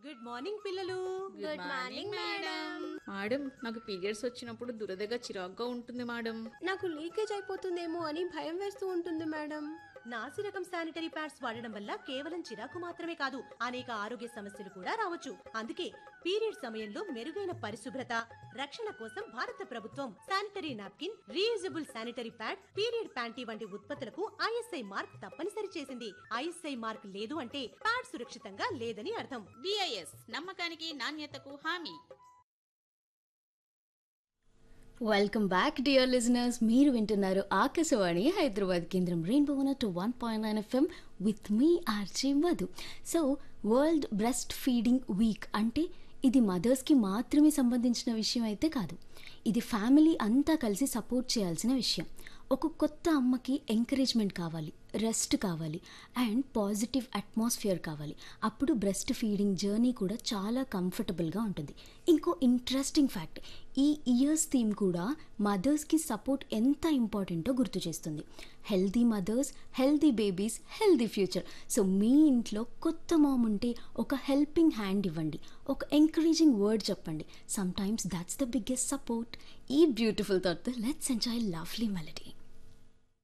good morning పిల్లలు good morning madam madam నాకు periods వచ్చినప్పుడు దురదగా చిరాగ్గా ఉంటుంది మేడం నాకు లీకేజ్ అయిపోతుందేమో అని భయం వేస్తూ ఉంటుంది మేడం నాసి రకం శానిటరీ ప్యాడ్స్ వాడడం వల్ల కేవలం చిరాకు మాత్రమే కాదు అనేక ఆరోగ్య సమస్యలు కూడా రావచ్చు అందుకే పీరియడ్ సమయంలో మెరుగైన పరిశుభ్రత రక్షణ కోసం భారత ప్రభుత్వం sanitary napkin reusable sanitary pad period panty వంటి ఉత్పత్తులకు ఐఎస్ఐ మార్క్ తప్పనిసరి చేసింది ఐఎస్ఐ మార్క్ లేదు అంటే ప్యాడ్ సురక్షితంగా లేదని అర్థం బిఐఎస్ నమ్మకానికి నాణ్యతకు హామీ వెల్కమ్ బ్యాక్ డియర్ లిజనర్స్ మీరు వింటున్నారు ఆకాశవాణి హైదరాబాద్ కేంద్రం rainbow one two one point nine FM with me RJ Madhu so world breastfeeding week అంటే ఇది మదర్స్కి మాత్రమే సంబంధించిన విషయం అయితే కాదు ఇది ఫ్యామిలీ అంతా కలిసి సపోర్ట్ చేయాల్సిన విషయం ఒక కొత్త అమ్మకి ఎంకరేజ్మెంట్ కావాలి రెస్ట్ కావాలి అండ్ పాజిటివ్ అట్మాస్ఫియర్ కావాలి అప్పుడు బ్రెస్ట్ ఫీడింగ్ జర్నీ కూడా చాలా కంఫర్టబుల్గా ఉంటుంది ఇంకో ఇంట్రెస్టింగ్ ఫ్యాక్ట్ ఈ ఇయర్స్ థీమ్ కూడా మదర్స్కి సపోర్ట్ ఎంత ఇంపార్టెంటో గుర్తు చేస్తుంది healthy mothers healthy babies healthy future so మీ ఇంట్లో కొత్త మామ్ ఉంటే ఒక హెల్పింగ్ హ్యాండ్ ఇవ్వండి ఒక ఎంకరేజింగ్ వర్డ్ చెప్పండి sometimes that's the biggest support ఈ beautiful thought let's enjoy lovely melody